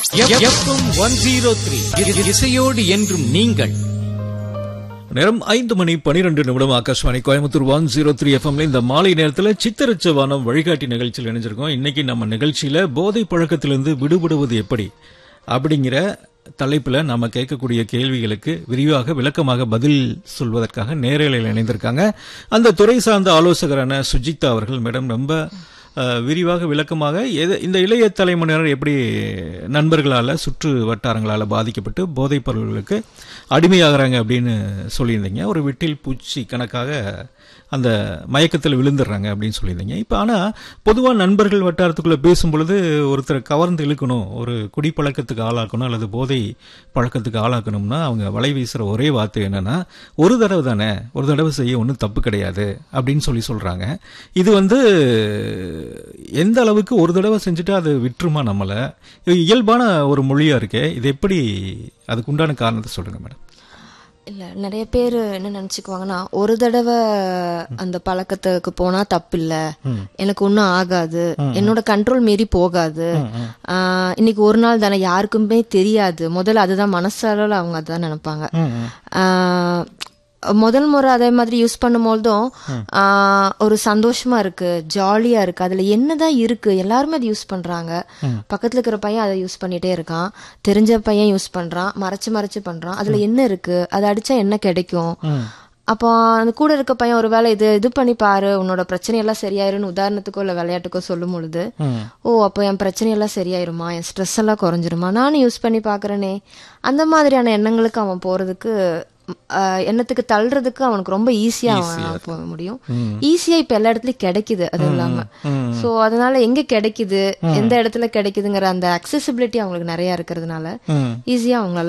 FM one zero three இசையோடு என்றும் நீங்கள் நேரம் ஐந்து மணி பனிரெண்டு நிமிடம் Akashvani Coimbatore one zero three எஃப்எம்ல இந்த மாலை நேரத்தில் சித்தரச்ச வானம் வழிகாட்டி நிகழ்ச்சியில் இணைஞ்சிருக்கோம் இன்னைக்கு நம்ம நிகழ்ச்சியில போதை பழக்கத்திலிருந்து விடுபடுவது எப்படி அப்படிங்கிற தலைப்புல நாம கேட்கக்கூடிய கேள்விகளுக்கு விரிவாக விளக்கமாக பதில் சொல்வதற்காக நேரலையில் இணைந்திருக்காங்க அந்த துறை சார்ந்த ஆலோசகரான சுஜிதா அவர்கள் மேடம் ரொம்ப அஹ், விரிவாக விளக்கமாக எது இந்த இளைய தலைமுறையினர் எப்படி நண்பர்களால் சுற்று வட்டாரங்களால் பாதிக்கப்பட்டு போதைப் பொருள்களுக்கு அடிமையாகிறாங்க அப்படின்னு சொல்லியிருந்தீங்க ஒரு விட்டில் பூச்சி கணக்காக அந்த மயக்கத்தில் விழுந்துடுறாங்க அப்படின்னு சொல்லியிருந்தீங்க இப்போ ஆனால் பொதுவாக நண்பர்கள் வட்டாரத்துக்குள்ளே பேசும் பொழுது ஒருத்தரை கவர்ந்து இழுக்கணும் ஒரு குடிப்பழக்கத்துக்கு ஆளாக்கணும் அல்லது போதை பழக்கத்துக்கு ஆளாக்கணும்னா அவங்க வலை வீசுகிற ஒரே வார்த்தை என்னன்னா ஒரு தடவை தானே ஒரு தடவை செய்ய ஒன்றும் தப்பு கிடையாது அப்படின்னு சொல்லி சொல்கிறாங்க இது வந்து எந்த அளவுக்கு ஒரு தடவை செஞ்சுட்டு அது விட்டுருமா நம்மளை இது இயல்பான ஒரு மொழியாக இருக்கே இது எப்படி அதுக்கு உண்டான காரணத்தை சொல்லுங்கள் மேடம் இல்ல நிறைய பேர் என்ன நினைச்சுக்குவாங்கன்னா ஒரு தடவை அந்த பழக்கத்துக்கு போனா தப்பு இல்ல எனக்கு ஒன்றும் ஆகாது என்னோட கண்ட்ரோல் மீறி போகாது ஆஹ் இன்னைக்கு ஒரு நாள் தானே யாருக்குமே தெரியாது முதல்ல அதுதான் மனசளவில் அவங்க அதான் நினைப்பாங்க ஆஹ் முதல் முறை அதே மாதிரி யூஸ் பண்ணும்போதும் ஆஹ் ஒரு சந்தோஷமா இருக்கு ஜாலியா இருக்கு அதுல என்னதான் இருக்கு எல்லாருமே அதை யூஸ் பண்றாங்க பக்கத்துல இருக்கிற பையன் அதை யூஸ் பண்ணிட்டே இருக்கான் தெரிஞ்ச பையன் யூஸ் பண்றான் மறைச்சு மறைச்சு பண்றான் அதுல என்ன இருக்கு அதை அடிச்சா என்ன கிடைக்கும் அப்போ அந்த கூட இருக்க பையன் ஒரு வேளை இது இது பண்ணி பாரு உன்னோட பிரச்சனையெல்லாம் சரியாயிரும்னு உதாரணத்துக்கோ இல்ல விளையாட்டுக்கோ சொல்லும் பொழுது ஓ அப்போ என் பிரச்சனையெல்லாம் சரியாயிருமா என் ஸ்ட்ரெஸ் எல்லாம் குறைஞ்சிருமா நானும் யூஸ் பண்ணி பாக்குறேனே அந்த மாதிரியான எண்ணங்களுக்கு அவன் போறதுக்கு ஆஹ், எண்ணத்துக்கு தள்ளுறதுக்கு அவனுக்கு ரொம்ப ஈஸியா அவன் போக முடியும் ஈஸியா இப்ப எல்லா இடத்துலயும் கிடைக்குது அது இல்லாம சோ அதனால எங்க கிடைக்குது எந்த இடத்துல கிடைக்குதுங்கிற அந்த அக்சசிபிலிட்டி அவங்களுக்கு நிறைய இருக்கிறதுனால ஈஸியா அவங்களால